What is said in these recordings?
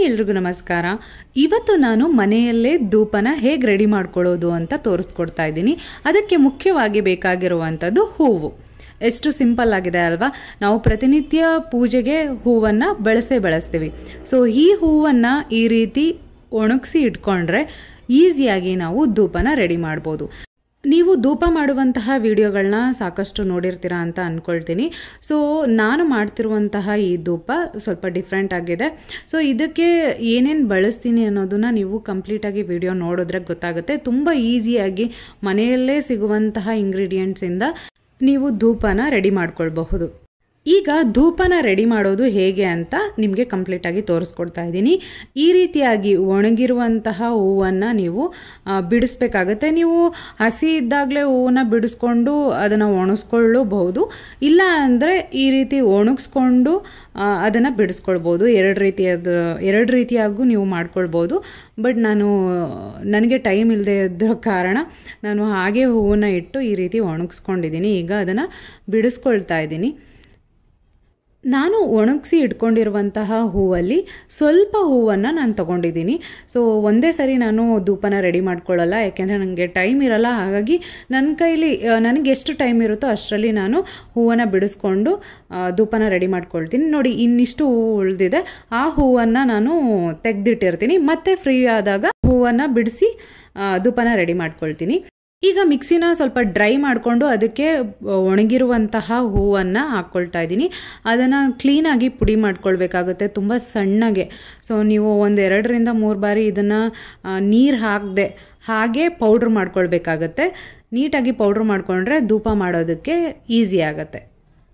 ಎಲ್ರಿಗೂ ನಮಸ್ಕಾರ ಇವತ್ತು ನಾನು ಮನೆಯಲ್ಲೇ ಧೂಪನ ಹೇಗೆ ರೆಡಿ ಮಾಡ್ಕೊಳ್ಳೋದು ಅಂತ ತೋರಿಸ್ಕೊಡ್ತಾ ಇದ್ದೀನಿ ಅದಕ್ಕೆ ಮುಖ್ಯವಾಗಿ ಬೇಕಾಗಿರುವಂಥದ್ದು ಹೂವು ಎಷ್ಟು ಸಿಂಪಲ್ ಆಗಿದೆ ಅಲ್ವಾ ನಾವು ಪ್ರತಿನಿತ್ಯ ಪೂಜೆಗೆ ಹೂವನ್ನು ಬಳಸೇ ಬಳಸ್ತೀವಿ ಸೊ ಈ ಹೂವನ್ನು ಈ ರೀತಿ ಒಣಗಿಸಿ ಇಟ್ಕೊಂಡ್ರೆ ಈಸಿಯಾಗಿ ನಾವು ಧೂಪನ ರೆಡಿ ಮಾಡ್ಬೋದು ನೀವು ಧೂಪ ಮಾಡುವಂತಹ ವಿಡಿಯೋಗಳನ್ನ ಸಾಕಷ್ಟು ನೋಡಿರ್ತೀರಾ ಅಂತ ಅಂದ್ಕೊಳ್ತೀನಿ ಸೊ ನಾನು ಮಾಡ್ತಿರುವಂತಹ ಈ ಧೂಪ ಸ್ವಲ್ಪ ಡಿಫ್ರೆಂಟ್ ಆಗಿದೆ ಸೊ ಇದಕ್ಕೆ ಏನೇನು ಬಳಸ್ತೀನಿ ಅನ್ನೋದನ್ನ ನೀವು ಕಂಪ್ಲೀಟಾಗಿ ವಿಡಿಯೋ ನೋಡಿದ್ರೆ ಗೊತ್ತಾಗುತ್ತೆ ತುಂಬ ಈಸಿಯಾಗಿ ಮನೆಯಲ್ಲೇ ಸಿಗುವಂತಹ ಇಂಗ್ರೀಡಿಯೆಂಟ್ಸಿಂದ ನೀವು ಧೂಪನ ರೆಡಿ ಮಾಡ್ಕೊಳ್ಬಹುದು ಈಗ ಧೂಪನ ರೆಡಿ ಮಾಡೋದು ಹೇಗೆ ಅಂತ ನಿಮಗೆ ಕಂಪ್ಲೀಟಾಗಿ ತೋರಿಸ್ಕೊಡ್ತಾ ಇದ್ದೀನಿ ಈ ರೀತಿಯಾಗಿ ಒಣಗಿರುವಂತಹ ಹೂವನ್ನು ನೀವು ಆ, ಬಿಡಿಸ್ಬೇಕಾಗತ್ತೆ ನೀವು ಹಸಿ ಇದ್ದಾಗಲೇ ಹೂವನ್ನ ಬಿಡಿಸ್ಕೊಂಡು ಅದನ್ನು ಒಣಗಿಸ್ಕೊಳ್ಳಬಹುದು ಇಲ್ಲ ಅಂದರೆ ಈ ರೀತಿ ಒಣಗಿಸ್ಕೊಂಡು ಅದನ್ನು ಬಿಡಿಸ್ಕೊಳ್ಬೋದು ಎರಡು ರೀತಿಯಾದ ಎರಡು ರೀತಿಯಾಗೂ ನೀವು ಮಾಡ್ಕೊಳ್ಬೋದು ಬಟ್ ನಾನು ನನಗೆ ಟೈಮ್ ಇಲ್ಲದೆ ಇದ್ದ ಕಾರಣ ನಾನು ಹಾಗೆ ಹೂವನ್ನ ಇಟ್ಟು ಈ ರೀತಿ ಒಣಗಿಸ್ಕೊಂಡಿದ್ದೀನಿ ಈಗ ಅದನ್ನು ಬಿಡಿಸ್ಕೊಳ್ತಾ ಇದ್ದೀನಿ ನಾನು ಒಣಗಿಸಿ ಇಟ್ಕೊಂಡಿರುವಂತಹ ಹೂವಲ್ಲಿ ಸ್ವಲ್ಪ ಹೂವನ್ನು ನಾನು ತೊಗೊಂಡಿದ್ದೀನಿ ಸೊ ಒಂದೇ ಸರಿ ನಾನು ಧೂಪನ ರೆಡಿ ಮಾಡ್ಕೊಳ್ಳಲ್ಲ ಯಾಕೆಂದರೆ ನನಗೆ ಟೈಮ್ ಇರಲ್ಲ ಹಾಗಾಗಿ ನನ್ನ ಕೈಲಿ ಆ, ನನಗೆ ಎಷ್ಟು ಟೈಮ್ ಇರುತ್ತೋ ಅಷ್ಟರಲ್ಲಿ ನಾನು ಹೂವನ್ನು ಬಿಡಿಸ್ಕೊಂಡು ಆ, ಧೂಪನ ರೆಡಿ ಮಾಡ್ಕೊಳ್ತೀನಿ ನೋಡಿ ಇನ್ನಿಷ್ಟು ಹೂವು ಉಳಿದಿದೆ ಆ ಹೂವನ್ನು ನಾನು ತೆಗೆದಿಟ್ಟಿರ್ತೀನಿ ಮತ್ತೆ ಫ್ರೀ ಆದಾಗ ಹೂವನ್ನು ಬಿಡಿಸಿ ಆ, ಧೂಪನ ರೆಡಿ ಮಾಡ್ಕೊಳ್ತೀನಿ ಈಗ ಮಿಕ್ಸಿನ ಸ್ವಲ್ಪ ಡ್ರೈ ಮಾಡಿಕೊಂಡು ಅದಕ್ಕೆ ಒಣಗಿರುವಂತಹ ಹೂವನ್ನು ಹಾಕ್ಕೊಳ್ತಾ ಇದ್ದೀನಿ ಅದನ್ನು ಕ್ಲೀನಾಗಿ ಪುಡಿ ಮಾಡ್ಕೊಳ್ಬೇಕಾಗುತ್ತೆ ತುಂಬ ಸಣ್ಣಗೆ ಸೊ ನೀವು ಒಂದು ಎರಡರಿಂದ ಮೂರು ಬಾರಿ ಇದನ್ನು ನೀರು ಹಾಕದೆ ಹಾಗೆ ಪೌಡ್ರ್ ಮಾಡ್ಕೊಳ್ಬೇಕಾಗತ್ತೆ ನೀಟಾಗಿ ಪೌಡ್ರ್ ಮಾಡಿಕೊಂಡ್ರೆ ಧೂಪ ಮಾಡೋದಕ್ಕೆ ಈಸಿ ಆಗುತ್ತೆ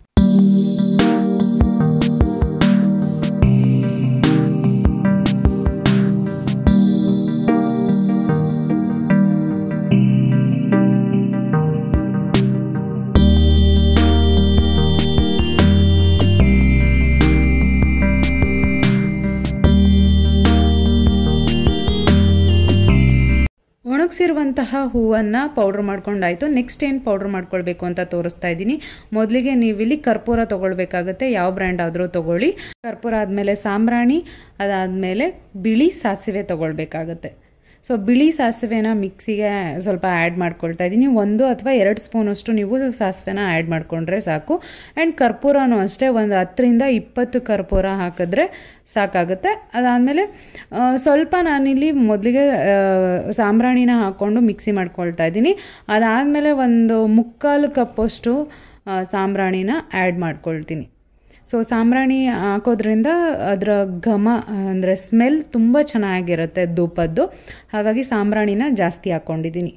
ಒಣಗಿಸಿರುವಂತಹ ಹೂವನ್ನು ಪೌಡ್ರ್ ಮಾಡ್ಕೊಂಡಾಯಿತು ನೆಕ್ಸ್ಟ್ ಏನು ಪೌಡ್ರ್ ಮಾಡ್ಕೊಳ್ಬೇಕು ಅಂತ ತೋರಿಸ್ತಾ ಇದ್ದೀನಿ ಮೊದಲಿಗೆ ನೀವಿಲ್ಲಿ ಕರ್ಪೂರ ತೊಗೊಳ್ಬೇಕಾಗತ್ತೆ ಯಾವ ಬ್ರ್ಯಾಂಡ್ ಆದರೂ ತೊಗೊಳ್ಳಿ ಕರ್ಪೂರ ಆದಮೇಲೆ ಸಾಂಬ್ರಾಣಿ ಅದಾದಮೇಲೆ ಬಿಳಿ ಸಾಸಿವೆ ತೊಗೊಳ್ಬೇಕಾಗತ್ತೆ ಸೊ ಬಿಳಿ ಸಾಸಿವೆನ ಮಿಕ್ಸಿಗೆ ಸ್ವಲ್ಪ ಆ್ಯಡ್ ಮಾಡ್ಕೊಳ್ತಾ ಇದ್ದೀನಿ ಒಂದು ಅಥವಾ ಎರಡು ಸ್ಪೂನಷ್ಟು ನೀವು ಸಾಸಿವೆನ ಆ್ಯಡ್ ಮಾಡಿಕೊಂಡ್ರೆ ಸಾಕು ಆ್ಯಂಡ್ ಕರ್ಪೂರನೂ ಅಷ್ಟೇ ಒಂದು ಹತ್ತರಿಂದ ಇಪ್ಪತ್ತು ಕರ್ಪೂರ ಹಾಕಿದ್ರೆ ಸಾಕಾಗುತ್ತೆ ಅದಾದಮೇಲೆ ಸ್ವಲ್ಪ ನಾನಿಲ್ಲಿ ಮೊದಲಿಗೆ ಸಾಂಬ್ರಾಣಿನ ಹಾಕ್ಕೊಂಡು ಮಿಕ್ಸಿ ಮಾಡ್ಕೊಳ್ತಾ ಇದ್ದೀನಿ ಅದಾದಮೇಲೆ ಒಂದು ಮುಕ್ಕಾಲು ಕಪ್ಪಷ್ಟು ಆ, ಸಾಂಬ್ರಾಣಿನ ಆ್ಯಡ್ ಮಾಡ್ಕೊಳ್ತೀನಿ ಸೊ ಸಾಂಬ್ರಾಣಿ ಹಾಕೋದ್ರಿಂದ ಅದರ ಘಮ ಅಂದರೆ ಸ್ಮೆಲ್ ತುಂಬ ಚೆನ್ನಾಗಿರುತ್ತೆ ಧೂಪದ್ದು ಹಾಗಾಗಿ ಸಾಂಬ್ರಾಣಿನ ಜಾಸ್ತಿ ಹಾಕ್ಕೊಂಡಿದ್ದೀನಿ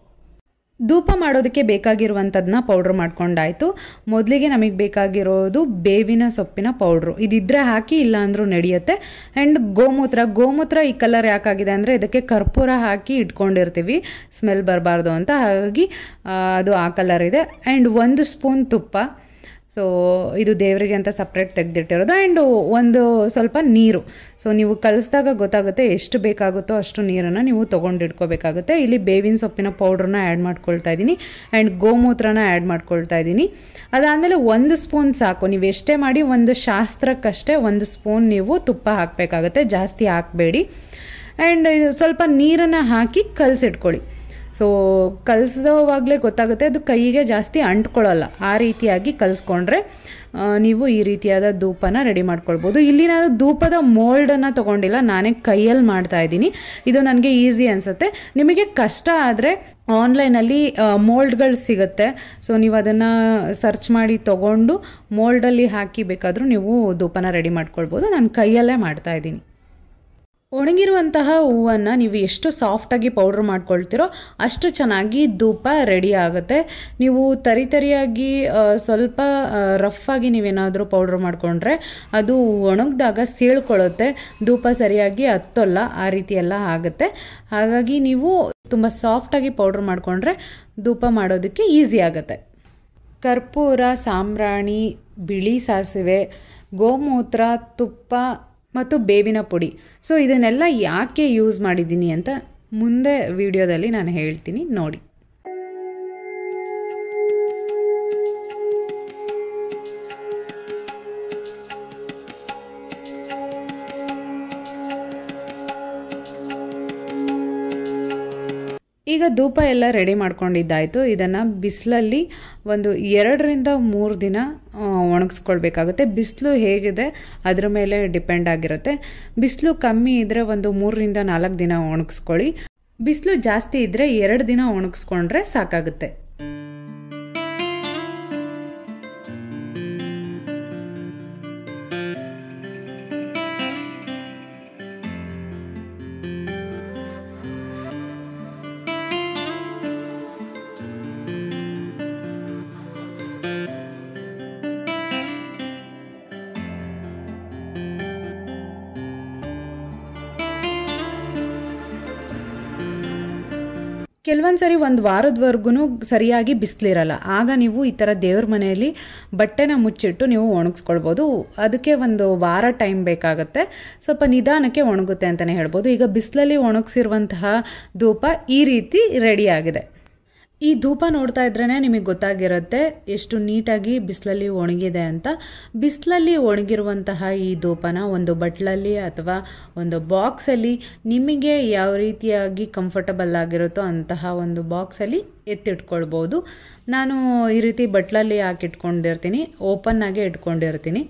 ಧೂಪ ಮಾಡೋದಕ್ಕೆ ಬೇಕಾಗಿರುವಂಥದ್ದನ್ನ ಪೌಡ್ರ್ ಮಾಡ್ಕೊಂಡಾಯಿತು ಮೊದಲಿಗೆ ನಮಗೆ ಬೇಕಾಗಿರೋದು ಬೇವಿನ ಸೊಪ್ಪಿನ ಪೌಡ್ರು ಇದಿದ್ರೆ ಹಾಕಿ ಇಲ್ಲ ಅಂದರೂ ನಡೆಯುತ್ತೆ ಆ್ಯಂಡ್ ಗೋಮೂತ್ರ ಗೋಮೂತ್ರ ಈ ಕಲರ್ ಯಾಕಾಗಿದೆ ಅಂದರೆ ಇದಕ್ಕೆ ಕರ್ಪೂರ ಹಾಕಿ ಇಟ್ಕೊಂಡಿರ್ತೀವಿ ಸ್ಮೆಲ್ ಬರಬಾರ್ದು ಅಂತ ಹಾಗಾಗಿ ಆ, ಅದು ಆ ಕಲರ್ ಇದೆ ಆ್ಯಂಡ್ ಒಂದು ಸ್ಪೂನ್ ತುಪ್ಪ ಸೊ ಇದು ದೇವರಿಗೆ ಅಂತ ಸಪ್ರೇಟ್ ತೆಗೆದಿಟ್ಟಿರೋದು ಆ್ಯಂಡ್ ಒಂದು ಸ್ವಲ್ಪ ನೀರು ಸೊ ನೀವು ಕಲಿಸಿದಾಗ ಗೊತ್ತಾಗುತ್ತೆ ಎಷ್ಟು ಬೇಕಾಗುತ್ತೋ ಅಷ್ಟು ನೀರನ್ನು ನೀವು ತೊಗೊಂಡಿಟ್ಕೋಬೇಕಾಗುತ್ತೆ ಇಲ್ಲಿ ಬೇವಿನ ಸೊಪ್ಪಿನ ಪೌಡ್ರನ್ನ ಆ್ಯಡ್ ಮಾಡ್ಕೊಳ್ತಾ ಇದ್ದೀನಿ ಆ್ಯಂಡ್ ಗೋಮೂತ್ರನ ಆ್ಯಡ್ ಮಾಡ್ಕೊಳ್ತಾ ಇದ್ದೀನಿ ಅದಾದಮೇಲೆ ಒಂದು ಸ್ಪೂನ್ ಸಾಕು ನೀವು ಎಷ್ಟೇ ಮಾಡಿ ಒಂದು ಶಾಸ್ತ್ರಕ್ಕಷ್ಟೇ ಒಂದು ಸ್ಪೂನ್ ನೀವು ತುಪ್ಪ ಹಾಕಬೇಕಾಗುತ್ತೆ ಜಾಸ್ತಿ ಹಾಕಬೇಡಿ ಆ್ಯಂಡ್ ಸ್ವಲ್ಪ ನೀರನ್ನು ಹಾಕಿ ಕಲಸಿಟ್ಕೊಳ್ಳಿ ಸೊ ಕಲಿಸೋವಾಗಲೇ ಗೊತ್ತಾಗುತ್ತೆ ಅದು ಕೈಗೆ ಜಾಸ್ತಿ ಅಂಟ್ಕೊಳ್ಳಲ್ಲ ಆ ರೀತಿಯಾಗಿ ಕಲಿಸ್ಕೊಂಡ್ರೆ ಆ, ನೀವು ಈ ರೀತಿಯಾದ ಧೂಪನ ರೆಡಿ ಮಾಡ್ಕೊಳ್ಬೋದು ಇಲ್ಲಿ ನಾನು ಧೂಪದ ಮೋಲ್ಡನ್ನು ತೊಗೊಂಡಿಲ್ಲ ನಾನೇ ಕೈಯಲ್ಲಿ ಮಾಡ್ತಾ ಇದ್ದೀನಿ ಇದು ನನಗೆ ಈಸಿ ಅನಿಸುತ್ತೆ ನಿಮಗೆ ಕಷ್ಟ ಆದರೆ ಆನ್ಲೈನಲ್ಲಿ ಮೋಲ್ಡ್ಗಳು ಸಿಗುತ್ತೆ ಸೊ ನೀವು ಅದನ್ನು ಸರ್ಚ್ ಮಾಡಿ ತೊಗೊಂಡು ಮೋಲ್ಡಲ್ಲಿ ಹಾಕಿ ಬೇಕಾದರೂ ನೀವು ಧೂಪನ ರೆಡಿ ಮಾಡ್ಕೊಳ್ಬೋದು ನಾನು ಕೈಯಲ್ಲೇ ಮಾಡ್ತಾ ಇದ್ದೀನಿ ಒಣಗಿರುವಂತಹ ಹೂವನ್ನು ನೀವು ಎಷ್ಟು ಸಾಫ್ಟಾಗಿ ಪೌಡ್ರ್ ಮಾಡ್ಕೊಳ್ತೀರೋ ಅಷ್ಟು ಚೆನ್ನಾಗಿ ಧೂಪ ರೆಡಿ ಆಗುತ್ತೆ ನೀವು ತರಿ ತರಿಯಾಗಿ ಆ, ಸ್ವಲ್ಪ ರಫ್ ಆಗಿ ನೀವೇನಾದರೂ ಪೌಡ್ರ್ ಮಾಡಿಕೊಂಡ್ರೆ ಅದು ಒಣಗಿದಾಗ ಸೀಳ್ಕೊಳ್ಳುತ್ತೆ ಧೂಪ ಸರಿಯಾಗಿ ಹತ್ತೋಲ್ಲ ಆ ರೀತಿ ಎಲ್ಲ ಆಗುತ್ತೆ ಹಾಗಾಗಿ ನೀವು ತುಂಬ ಸಾಫ್ಟಾಗಿ ಪೌಡ್ರ್ ಮಾಡಿಕೊಂಡ್ರೆ ಧೂಪ ಮಾಡೋದಕ್ಕೆ ಈಸಿ ಆಗುತ್ತೆ ಕರ್ಪೂರ ಸಾಂಬ್ರಾಣಿ ಬಿಳಿ ಸಾಸಿವೆ ಗೋಮೂತ್ರ ತುಪ್ಪ ಮತ್ತು ಬೇವಿನ ಪುಡಿ ಸೊ ಇದನ್ನೆಲ್ಲ ಯಾಕೆ ಯೂಸ್ ಮಾಡಿದ್ದೀನಿ ಅಂತ ಮುಂದೆ ವಿಡಿಯೋದಲ್ಲಿ ನಾನು ಹೇಳ್ತೀನಿ ನೋಡಿ ಈಗ ಧೂಪ ಎಲ್ಲ ರೆಡಿ ಮಾಡ್ಕೊಂಡಿದ್ದಾಯಿತು ಇದನ್ನು ಬಿಸಿಲಲ್ಲಿ ಒಂದು ಎರಡರಿಂದ ಮೂರು ದಿನ ಒಣಗಿಸ್ಕೊಳ್ಬೇಕಾಗುತ್ತೆ ಬಿಸಿಲು ಹೇಗಿದೆ ಅದ್ರ ಮೇಲೆ ಡಿಪೆಂಡ್ ಆಗಿರುತ್ತೆ ಬಿಸಿಲು ಕಮ್ಮಿ ಇದ್ದರೆ ಒಂದು ಮೂರರಿಂದ ನಾಲ್ಕು ದಿನ ಒಣಗಿಸ್ಕೊಳ್ಳಿ ಬಿಸಿಲು ಜಾಸ್ತಿ ಇದ್ದರೆ ಎರಡು ದಿನ ಒಣಗಿಸ್ಕೊಂಡ್ರೆ ಸಾಕಾಗುತ್ತೆ ಕೆಲವೊಂದು ಸರಿ ಒಂದು ವಾರದವರೆಗೂ ಸರಿಯಾಗಿ ಬಿಸಿಲಿರಲ್ಲ ಆಗ ನೀವು ಈ ಥರ ದೇವ್ರ ಮನೆಯಲ್ಲಿ ಬಟ್ಟೆನ ಮುಚ್ಚಿಟ್ಟು ನೀವು ಒಣಗಿಸ್ಕೊಳ್ಬೋದು ಅದಕ್ಕೆ ಒಂದು ವಾರ ಟೈಮ್ ಬೇಕಾಗುತ್ತೆ ಸ್ವಲ್ಪ ನಿಧಾನಕ್ಕೆ ಒಣಗುತ್ತೆ ಅಂತಲೇ ಹೇಳ್ಬೋದು ಈಗ ಬಿಸಿಲಲ್ಲಿ ಒಣಗಿಸಿರುವಂತಹ ಧೂಪ ಈ ರೀತಿ ರೆಡಿ ಆಗಿದೆ ಈ ಧೂಪ ನೋಡ್ತಾ ಇದ್ರೇ ನಿಮಗೆ ಗೊತ್ತಾಗಿರುತ್ತೆ ಎಷ್ಟು ನೀಟಾಗಿ ಬಿಸಿಲಲ್ಲಿ ಒಣಗಿದೆ ಅಂತ ಬಿಸಿಲಲ್ಲಿ ಒಣಗಿರುವಂತಹ ಈ ಧೂಪನ ಒಂದು ಬಟ್ಲಲ್ಲಿ ಅಥವಾ ಒಂದು ಬಾಕ್ಸಲ್ಲಿ ನಿಮಗೆ ಯಾವ ರೀತಿಯಾಗಿ ಕಂಫರ್ಟಬಲ್ ಆಗಿರುತ್ತೋ ಅಂತಹ ಒಂದು ಬಾಕ್ಸಲ್ಲಿ ಎತ್ತಿಟ್ಕೊಳ್ಬೋದು ನಾನು ಈ ರೀತಿ ಬಟ್ಲಲ್ಲಿ ಹಾಕಿಟ್ಕೊಂಡಿರ್ತೀನಿ ಓಪನ್ ಆಗಿ ಇಟ್ಕೊಂಡಿರ್ತೀನಿ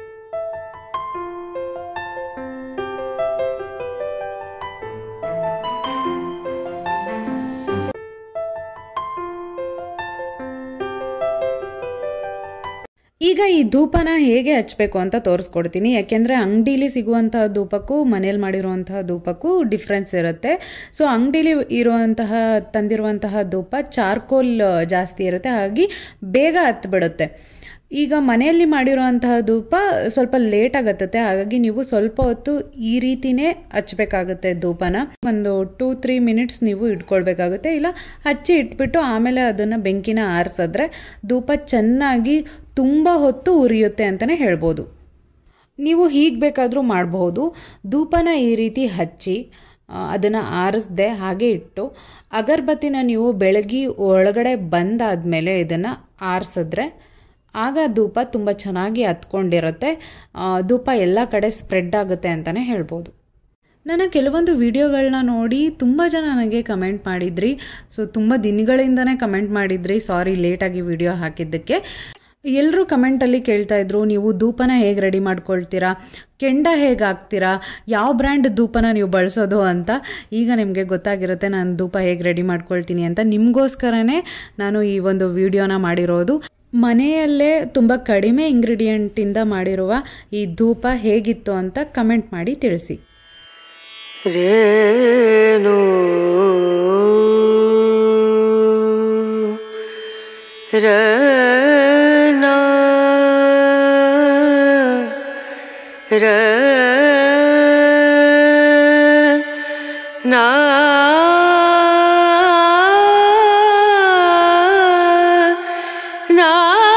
ಈಗ ಈ ಧೂಪನ ಹೇಗೆ ಹಚ್ಚಬೇಕು ಅಂತ ತೋರಿಸ್ಕೊಡ್ತೀನಿ ಯಾಕೆಂದರೆ ಅಂಗಡೀಲಿ ಸಿಗುವಂತಹ ಧೂಪಕ್ಕೂ ಮನೇಲಿ ಮಾಡಿರುವಂತಹ ಧೂಪಕ್ಕೂ ಡಿಫ್ರೆನ್ಸ್ ಇರುತ್ತೆ ಸೊ ಅಂಗಡೀಲಿ ಇರುವಂತಹ ತಂದಿರುವಂತಹ ಧೂಪ ಚಾರ್ಕೋಲ್ ಜಾಸ್ತಿ ಇರುತ್ತೆ ಹಾಗಾಗಿ ಬೇಗ ಹತ್ಬಿಡುತ್ತೆ ಈಗ ಮನೆಯಲ್ಲಿ ಮಾಡಿರುವಂತಹ ಧೂಪ ಸ್ವಲ್ಪ ಲೇಟ್ ಆಗತ್ತೆ ಹಾಗಾಗಿ ನೀವು ಸ್ವಲ್ಪ ಹೊತ್ತು ಈ ರೀತಿನೇ ಹಚ್ಚಬೇಕಾಗುತ್ತೆ ಧೂಪನ ಒಂದು ಟೂ ತ್ರೀ ಮಿನಿಟ್ಸ್ ನೀವು ಇಟ್ಕೊಳ್ಬೇಕಾಗುತ್ತೆ ಇಲ್ಲ ಹಚ್ಚಿ ಇಟ್ಬಿಟ್ಟು ಆಮೇಲೆ ಅದನ್ನು ಬೆಂಕಿನ ಆರಿಸಿದ್ರೆ ಧೂಪ ಚೆನ್ನಾಗಿ ತುಂಬ ಹೊತ್ತು ಉರಿಯುತ್ತೆ ಅಂತಲೇ ಹೇಳ್ಬೋದು ನೀವು ಹೀಗೆ ಬೇಕಾದರೂ ಮಾಡಬಹುದು ಧೂಪನ ಈ ರೀತಿ ಹಚ್ಚಿ ಅದನ್ನು ಆರಿಸ್ದೆ ಹಾಗೆ ಇಟ್ಟು ಅಗರ್ಬತ್ತಿನ ನೀವು ಬೆಳಗ್ಗೆ ಒಳಗಡೆ ಬಂದಾದಮೇಲೆ ಇದನ್ನು ಆರಿಸಿದ್ರೆ ಆಗ ಧೂಪ ತುಂಬ ಚೆನ್ನಾಗಿ ಹತ್ಕೊಂಡಿರುತ್ತೆ ಧೂಪ ಎಲ್ಲ ಕಡೆ ಸ್ಪ್ರೆಡ್ ಆಗುತ್ತೆ ಅಂತಲೇ ಹೇಳ್ಬೋದು ನನ್ನ ಕೆಲವೊಂದು ವಿಡಿಯೋಗಳನ್ನ ನೋಡಿ ತುಂಬ ಜನ ನನಗೆ ಕಮೆಂಟ್ ಮಾಡಿದ್ರಿ ಸೊ ತುಂಬ ದಿನಗಳಿಂದನೇ ಕಮೆಂಟ್ ಮಾಡಿದ್ರಿ ಸಾರಿ ಲೇಟಾಗಿ ವಿಡಿಯೋ ಹಾಕಿದ್ದಕ್ಕೆ ಎಲ್ಲರೂ ಕಮೆಂಟಲ್ಲಿ ಕೇಳ್ತಾ ಇದ್ರು ನೀವು ಧೂಪನ ಹೇಗೆ ರೆಡಿ ಮಾಡ್ಕೊಳ್ತೀರಾ ಕೆಂಡ ಹೇಗೆ ಹಾಕ್ತೀರಾ ಯಾವ ಬ್ರ್ಯಾಂಡ್ ಧೂಪನ ನೀವು ಬಳಸೋದು ಅಂತ ಈಗ ನಿಮಗೆ ಗೊತ್ತಾಗಿರುತ್ತೆ ನಾನು ಧೂಪ ಹೇಗೆ ರೆಡಿ ಮಾಡ್ಕೊಳ್ತೀನಿ ಅಂತ ನಿಮಗೋಸ್ಕರನೇ ನಾನು ಈ ಒಂದು ವಿಡಿಯೋನ ಮಾಡಿರೋದು ಮನೆಯಲ್ಲೇ ತುಂಬ ಕಡಿಮೆ ಇಂಗ್ರೀಡಿಯೆಂಟಿಂದ ಮಾಡಿರುವ ಈ ಧೂಪ ಹೇಗಿತ್ತು ಅಂತ ಕಮೆಂಟ್ ಮಾಡಿ ತಿಳಿಸಿ ರೇನು ರನ ರ ನಾ ನಾ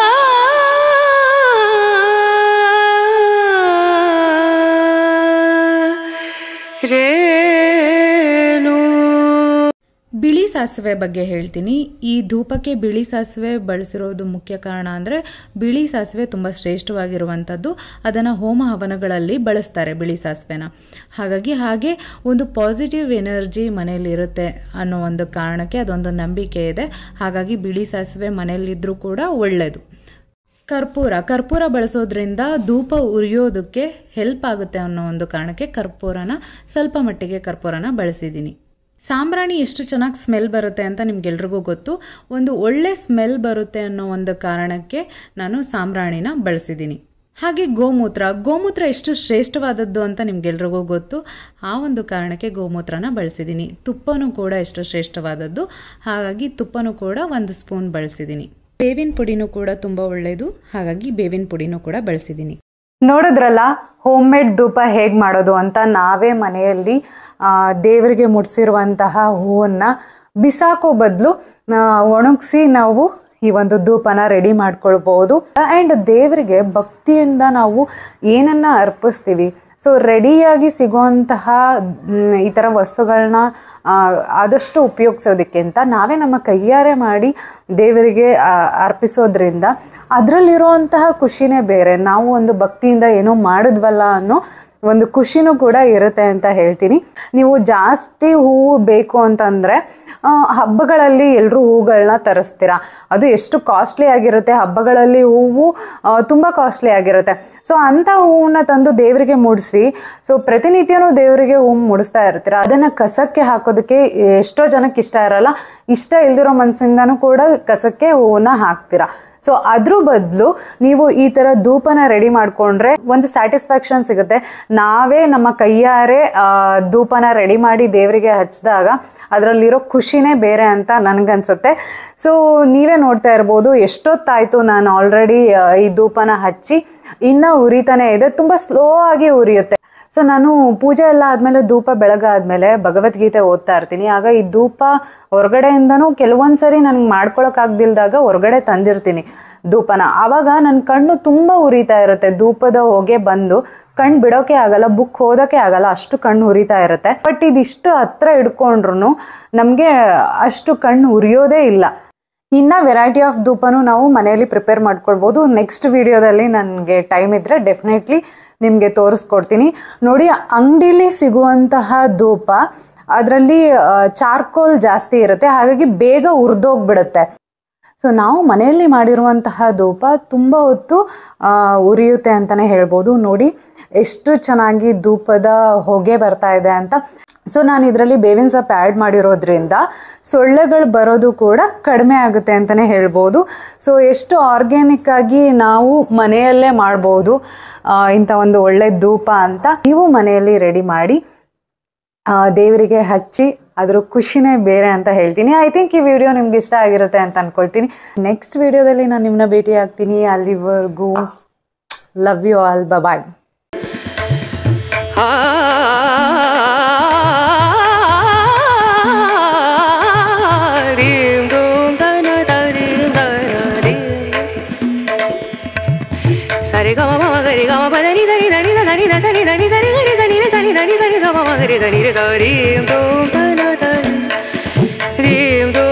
ರೇನು ಬಿಳಿ ಸಾಸಿವೆ ಬಗ್ಗೆ ಹೇಳ್ತೀನಿ ಈ ಧೂಪಕ್ಕೆ ಬಿಳಿ ಸಾಸಿವೆ ಬಳಸಿರೋದು ಮುಖ್ಯ ಕಾರಣ ಅಂದರೆ ಬಿಳಿ ಸಾಸಿವೆ ತುಂಬ ಶ್ರೇಷ್ಠವಾಗಿರುವಂಥದ್ದು ಅದನ್ನು ಹೋಮ ಹವನಗಳಲ್ಲಿ ಬಳಸ್ತಾರೆ ಬಿಳಿ ಸಾಸಿವೆನ ಹಾಗಾಗಿ ಹಾಗೆ ಒಂದು ಪಾಸಿಟಿವ್ ಎನರ್ಜಿ ಮನೆಯಲ್ಲಿರುತ್ತೆ ಅನ್ನೋ ಒಂದು ಕಾರಣಕ್ಕೆ ಅದೊಂದು ನಂಬಿಕೆ ಇದೆ ಹಾಗಾಗಿ ಬಿಳಿ ಸಾಸಿವೆ ಮನೆಯಲ್ಲಿದ್ದರೂ ಕೂಡ ಒಳ್ಳೆಯದು ಕರ್ಪೂರ ಕರ್ಪೂರ ಬಳಸೋದ್ರಿಂದ ಧೂಪ ಉರಿಯೋದಕ್ಕೆ ಹೆಲ್ಪ್ ಆಗುತ್ತೆ ಅನ್ನೋ ಒಂದು ಕಾರಣಕ್ಕೆ ಕರ್ಪೂರನ ಸ್ವಲ್ಪ ಮಟ್ಟಿಗೆ ಕರ್ಪೂರನ ಬಳಸಿದ್ದೀನಿ ಸಾಂಬ್ರಾಣಿ ಎಷ್ಟು ಚೆನ್ನಾಗಿ ಸ್ಮೆಲ್ ಬರುತ್ತೆ ಅಂತ ನಿಮ್ಗೆಲ್ರಿಗೂ ಗೊತ್ತು ಒಂದು ಒಳ್ಳೆ ಸ್ಮೆಲ್ ಬರುತ್ತೆ ಅನ್ನೋ ಒಂದು ಕಾರಣಕ್ಕೆ ನಾನು ಸಾಂಬ್ರಾಣಿನ ಬಳಸಿದ್ದೀನಿ ಹಾಗೆ ಗೋಮೂತ್ರ ಗೋಮೂತ್ರ ಎಷ್ಟು ಶ್ರೇಷ್ಠವಾದದ್ದು ಅಂತ ನಿಮ್ಗೆಲ್ರಿಗೂ ಗೊತ್ತು ಆ ಒಂದು ಕಾರಣಕ್ಕೆ ಗೋಮೂತ್ರನ ಬಳಸಿದ್ದೀನಿ ತುಪ್ಪನೂ ಕೂಡ ಎಷ್ಟು ಶ್ರೇಷ್ಠವಾದದ್ದು ಹಾಗಾಗಿ ತುಪ್ಪನೂ ಕೂಡ ಒಂದು ಸ್ಪೂನ್ ಬಳಸಿದ್ದೀನಿ ಬೇವಿನ ಪುಡಿನೂ ಕೂಡ ತುಂಬ ಒಳ್ಳೆಯದು ಹಾಗಾಗಿ ಬೇವಿನ ಪುಡಿನೂ ಕೂಡ ಬಳಸಿದ್ದೀನಿ ನೋಡಿದ್ರಲ್ಲ ಹೋಮ್ ಮೇಡ್ ಧೂಪ ಹೇಗೆ ಮಾಡೋದು ಅಂತ ನಾವೇ ಮನೆಯಲ್ಲಿ ಆ, ದೇವರಿಗೆ ಮುಡಿಸಿರುವಂತಹ ಹೂವನ್ನ ಬಿಸಾಕೋ ಬದಲು ಒಣಗಿಸಿ ನಾವು ಈ ಒಂದು ಧೂಪನ ರೆಡಿ ಮಾಡ್ಕೊಳ್ಬಹುದು ಆ್ಯಂಡ್ ದೇವರಿಗೆ ಭಕ್ತಿಯಿಂದ ನಾವು ಏನನ್ನ ಅರ್ಪಿಸ್ತೀವಿ ಸೊ ರೆಡಿಯಾಗಿ ಸಿಗುವಂತಹ ಮ್, ಈ ಥರ ವಸ್ತುಗಳನ್ನ ಆ, ಆದಷ್ಟು ಉಪಯೋಗಿಸೋದಕ್ಕಿಂತ ನಾವೇ ನಮ್ಮ ಕೈಯಾರೆ ಮಾಡಿ ದೇವರಿಗೆ ಆ, ಅರ್ಪಿಸೋದ್ರಿಂದ ಅದರಲ್ಲಿರುವಂತಹ ಖುಷಿನೇ ಬೇರೆ ನಾವು ಒಂದು ಭಕ್ತಿಯಿಂದ ಏನೋ ಮಾಡಿದ್ವಲ್ಲ ಅನ್ನೋ ಒಂದು ಖುಷಿನೂ ಕೂಡ ಇರುತ್ತೆ ಅಂತ ಹೇಳ್ತೀನಿ ನೀವು ಜಾಸ್ತಿ ಹೂವು ಬೇಕು ಅಂತಂದರೆ ಹಬ್ಬಗಳಲ್ಲಿ ಎಲ್ಲರೂ ಹೂಗಳನ್ನ ತರಿಸ್ತೀರಾ ಅದು ಎಷ್ಟು ಕಾಸ್ಟ್ಲಿ ಆಗಿರುತ್ತೆ ಹಬ್ಬಗಳಲ್ಲಿ ಹೂವು ಆ, ತುಂಬ ಕಾಸ್ಟ್ಲಿ ಆಗಿರುತ್ತೆ ಸೊ ಅಂಥ ಹೂವನ್ನ ತಂದು ದೇವರಿಗೆ ಮುಡಿಸಿ ಸೊ ಪ್ರತಿನಿತ್ಯನೂ ದೇವರಿಗೆ ಹೂವು ಮುಡಿಸ್ತಾ ಇರ್ತೀರ ಅದನ್ನು ಕಸಕ್ಕೆ ಹಾಕೋದಕ್ಕೆ ಎಷ್ಟೋ ಜನಕ್ಕೆ ಇಷ್ಟ ಇರಲ್ಲ ಇಷ್ಟ ಇಲ್ದಿರೋ ಮನಸ್ಸಿಂದನೂ ಕೂಡ ಕಸಕ್ಕೆ ಹೂವನ್ನ ಹಾಕ್ತೀರಾ ಸೊ ಅದ್ರ ಬದಲು ನೀವು ಈ ಥರ ಧೂಪನ ರೆಡಿ ಮಾಡಿಕೊಂಡ್ರೆ ಒಂದು ಸ್ಯಾಟಿಸ್ಫ್ಯಾಕ್ಷನ್ ಸಿಗುತ್ತೆ ನಾವೇ ನಮ್ಮ ಕೈಯಾರೆ ಆ, ಧೂಪನ ರೆಡಿ ಮಾಡಿ ದೇವರಿಗೆ ಹಚ್ಚಿದಾಗ ಅದರಲ್ಲಿರೋ ಖುಷಿನೇ ಬೇರೆ ಅಂತ ನನಗನ್ಸುತ್ತೆ ಸೊ ನೀವೇ ನೋಡ್ತಾ ಇರ್ಬೋದು ಎಷ್ಟೊತ್ತಾಯಿತು ನಾನು ಆಲ್ರೆಡಿ ಈ ಧೂಪನ ಹಚ್ಚಿ ಇನ್ನೂ ಉರಿತಾನೆ ಇದೆ ತುಂಬ ಸ್ಲೋ ಆಗಿ ಉರಿಯುತ್ತೆ ಸೊ ನಾನು ಪೂಜೆ ಎಲ್ಲ ಆದಮೇಲೆ ಧೂಪ ಬೆಳಗಾದ್ಮೇಲೆ ಭಗವದ್ಗೀತೆ ಓದ್ತಾ ಇರ್ತೀನಿ ಆಗ ಈ ಧೂಪ ಹೊರಗಡೆಯಿಂದನೂ ಕೆಲವೊಂದು ಸರಿ ನನಗೆ ಮಾಡ್ಕೊಳಕ್ಕಾಗ್ದಿಲ್ದಾಗ ಹೊರಗಡೆ ತಂದಿರ್ತೀನಿ ಧೂಪನ ಆವಾಗ ನನ್ನ ಕಣ್ಣು ತುಂಬ ಉರಿತಾ ಇರುತ್ತೆ ಧೂಪದ ಹೊಗೆ ಬಂದು ಕಣ್ಣು ಬಿಡೋಕೆ ಆಗಲ್ಲ ಬುಕ್ ಓದೋಕೆ ಆಗಲ್ಲ ಅಷ್ಟು ಕಣ್ಣು ಉರಿತಾ ಇರುತ್ತೆ ಬಟ್ ಇದಿಷ್ಟು ಹತ್ರ ಹಿಡ್ಕೊಂಡ್ರು ನಮಗೆ ಅಷ್ಟು ಕಣ್ಣು ಉರಿಯೋದೇ ಇಲ್ಲ ಇನ್ನು ವೆರೈಟಿ ಆಫ್ ಧೂಪನೂ ನಾವು ಮನೆಯಲ್ಲಿ ಪ್ರಿಪೇರ್ ಮಾಡ್ಕೊಳ್ಬೋದು ನೆಕ್ಸ್ಟ್ ವಿಡಿಯೋದಲ್ಲಿ ನನಗೆ ಟೈಮ್ ಇದ್ದರೆ ಡೆಫಿನೆಟ್ಲಿ ನಿಮಗೆ ತೋರಿಸ್ಕೊಡ್ತೀನಿ ನೋಡಿ ಅಂಗಡಿಲಿ ಸಿಗುವಂತಹ ಧೂಪ ಅದರಲ್ಲಿ ಚಾರ್ಕೋಲ್ ಜಾಸ್ತಿ ಇರುತ್ತೆ ಹಾಗಾಗಿ ಬೇಗ ಉರಿದೋಗ್ಬಿಡುತ್ತೆ ಸೊ ನಾವು ಮನೆಯಲ್ಲಿ ಮಾಡಿರುವಂತಹ ಧೂಪ ತುಂಬ ಹೊತ್ತು ಆ, ಉರಿಯುತ್ತೆ ಅಂತಲೇ ಹೇಳ್ಬೋದು ನೋಡಿ ಎಷ್ಟು ಚೆನ್ನಾಗಿ ಧೂಪದ ಹೊಗೆ ಬರ್ತಾ ಇದೆ ಅಂತ ಸೊ ನಾನು ಇದರಲ್ಲಿ ಬೇವಿನ ಸೊಪ್ಪು ಆ್ಯಡ್ ಮಾಡಿರೋದ್ರಿಂದ ಸೊಳ್ಳೆಗಳು ಬರೋದು ಕೂಡ ಕಡಿಮೆ ಆಗುತ್ತೆ ಅಂತಲೇ ಹೇಳ್ಬೋದು ಸೊ ಎಷ್ಟು ಆರ್ಗ್ಯಾನಿಕ್ ಆಗಿ ನಾವು ಮನೆಯಲ್ಲೇ ಮಾಡ್ಬೋದು ಆ, ಇಂಥ ಒಂದು ಒಳ್ಳೆ ಧೂಪ ಅಂತ ನೀವು ಮನೆಯಲ್ಲಿ ರೆಡಿ ಮಾಡಿ ಆ, ದೇವರಿಗೆ ಹಚ್ಚಿ ಅದ್ರ ಖುಷಿನೇ ಬೇರೆ ಅಂತ ಹೇಳ್ತೀನಿ ಐ ಥಿಂಕ್ ಈ ವಿಡಿಯೋ ನಿಮ್ಗೆ ಇಷ್ಟ ಆಗಿರುತ್ತೆ ಅಂತ ಅನ್ಕೊಳ್ತೀನಿ ನೆಕ್ಸ್ಟ್ ವಿಡಿಯೋದಲ್ಲಿ ನಾನು ನಿಮ್ಮನ್ನ ಭೇಟಿ ಆಗ್ತೀನಿ ಅಲ್ಲಿವರೆಗೂ love you all bye Dim dum da na da dim da na dim. Sari ga ma ma ma ga ri ga ma pa da ni sa ni da ni da da ni da sa ni da ni sa ni ga ni sa ni re sa ni da ni sa ni da ma ma ga ri da ni re sa dim dum da na da dim dum